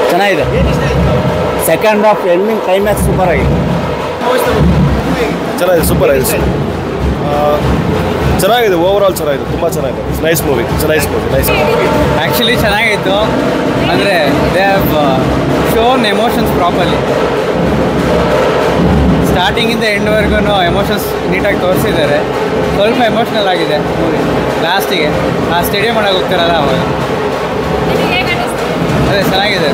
ಚೆನ್ನಾಗಿದೆ second half ending climax super ಆಗಿದೆ ಚೆನ್ನಾಗಿದೆ ಸೂಪರ್ ಆಗಿದೆ ಆ, ಚೆನ್ನಾಗಿದೆ ಓವರ್ ಆಲ್ ಚೆನ್ನಾಗಿದೆ ತುಂಬ ಚೆನ್ನಾಗಿದೆ nice movie nice movie nice actually ಚೆನ್ನಾಗಿತ್ತು ಅಂದರೆ they have shown emotions properly ಸ್ಟಾರ್ಟಿಂಗಿಂದ ಎಂಡ್ವರೆಗೂ ಎಮೋಷನ್ಸ್ ನೀಟಾಗಿ ತೋರಿಸಿದ್ದಾರೆ ಸ್ವಲ್ಪ ಎಮೋಷ್ನಲ್ ಆಗಿದೆ ಮೂವಿ ಲಾಸ್ಟಿಗೆ ಆ ಸ್ಟೇಡಿಯಂ ಒಳಗೆ ಹೋಗ್ತಾರಲ್ಲ ಅವಾಗ ಅದೇ ಚೆನ್ನಾಗಿದೆ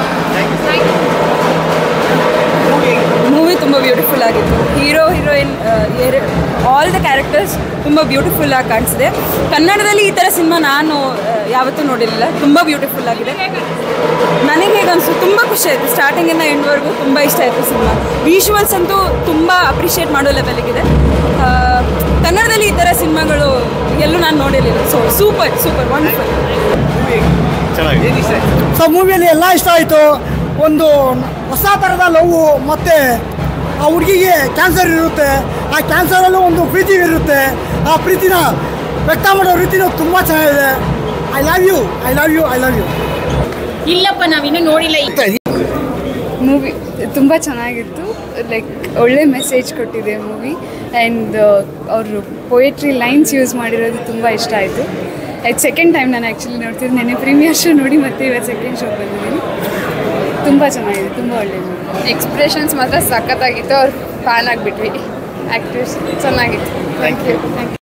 ಮೂವಿ ತುಂಬ ಬ್ಯೂಟಿಫುಲ್ ಆಗಿತ್ತು hero heroine all the characters ತುಂಬ ಬ್ಯೂಟಿಫುಲ್ ಆಗಿ ಕಾಣಿಸಿದೆ ಕನ್ನಡದಲ್ಲಿ ಈ ಥರ ಸಿನಿಮಾ ನಾನು ಆ, ಯಾವತ್ತೂ ನೋಡಿರಲಿಲ್ಲ ತುಂಬ ಬ್ಯೂಟಿಫುಲ್ ಆಗಿದೆ ನನಗೆ ಹೇಗೆ ಅನಿಸ್ತು ತುಂಬ ಖುಷಿ ಆಯಿತು ಸ್ಟಾರ್ಟಿಂಗಿಂದ ಎಂಡ್ವರೆಗೂ ತುಂಬ ಇಷ್ಟ ಆಯಿತು ಸಿನಿಮಾ ವಿಜುವಲ್ಸ್ ಅಂತೂ ತುಂಬ ಅಪ್ರಿಷಿಯೇಟ್ ಮಾಡೋ ಲೆವೆಲ್ಗಿದೆ ಕನ್ನಡದಲ್ಲಿ ಈ ಥರ ಸಿನಿಮಾಗಳು ಎಲ್ಲೂ ನಾನು ನೋಡಿರಲಿಲ್ಲ ಸೊ ಸೂಪರ್ ಸೂಪರ್ ವಂಡರ್ಫುಲ್ ಚೆನ್ನಾಗಿದೆ ಸೊ ಮೂವಿಯಲ್ಲಿ ಎಲ್ಲ ಇಷ್ಟ ಆಯಿತು ಒಂದು ಹೊಸ ಥರದ ಲವ್ ಮತ್ತು ಆ ಹುಡುಗಿಗೆ ಕ್ಯಾನ್ಸರ್ ಇರುತ್ತೆ ಆ ಕ್ಯಾನ್ಸರಲ್ಲೂ ಒಂದು ಪ್ರೀತಿ ಇರುತ್ತೆ ಆ ಪ್ರೀತಿನ ವ್ಯಕ್ತ ಮಾಡೋ ರೀತಿನೂ ತುಂಬ ಚೆನ್ನಾಗಿದೆ I love you I love you I love you ಇಲ್ಲಪ್ಪ ನಾವಿನ್ನೂ ನೋಡಿಲ್ಲ ಮೂವಿ ತುಂಬ ಚೆನ್ನಾಗಿತ್ತು ಲೈಕ್ ಒಳ್ಳೆ ಮೆಸೇಜ್ ಕೊಟ್ಟಿದೆ ಮೂವಿ ಆ್ಯಂಡ್ ಅವರು ಪೊಯೆಟ್ರಿ ಲೈನ್ಸ್ ಯೂಸ್ ಮಾಡಿರೋದು ತುಂಬ ಇಷ್ಟ ಆಯಿತು ಆಯ್ತು ಸೆಕೆಂಡ್ ಟೈಮ್ ನಾನು ಆ್ಯಕ್ಚುಲಿ ನೋಡ್ತಿದ್ದು ನೆನೆ ಪ್ರೀಮಿಯರ್ ಶೋ ನೋಡಿ ಮತ್ತೆ ಇವತ್ತು ಸೆಕೆಂಡ್ ಶೋ ಬಂದಿದ್ದೀನಿ ತುಂಬ ಚೆನ್ನಾಗಿದೆ ತುಂಬ ಒಳ್ಳೆ ಮೂವಿ ಎಕ್ಸ್ಪ್ರೆಷನ್ಸ್ ಮಾತ್ರ ಸಖತ್ತಾಗಿತ್ತು ಅವ್ರು ಫ್ಯಾನ್ ಆಗಿಬಿಟ್ವಿ ಆ್ಯಕ್ಟರ್ಸ್ ಚೆನ್ನಾಗಿತ್ತು ಥ್ಯಾಂಕ್ ಯು ಥ್ಯಾಂಕ್ ಯು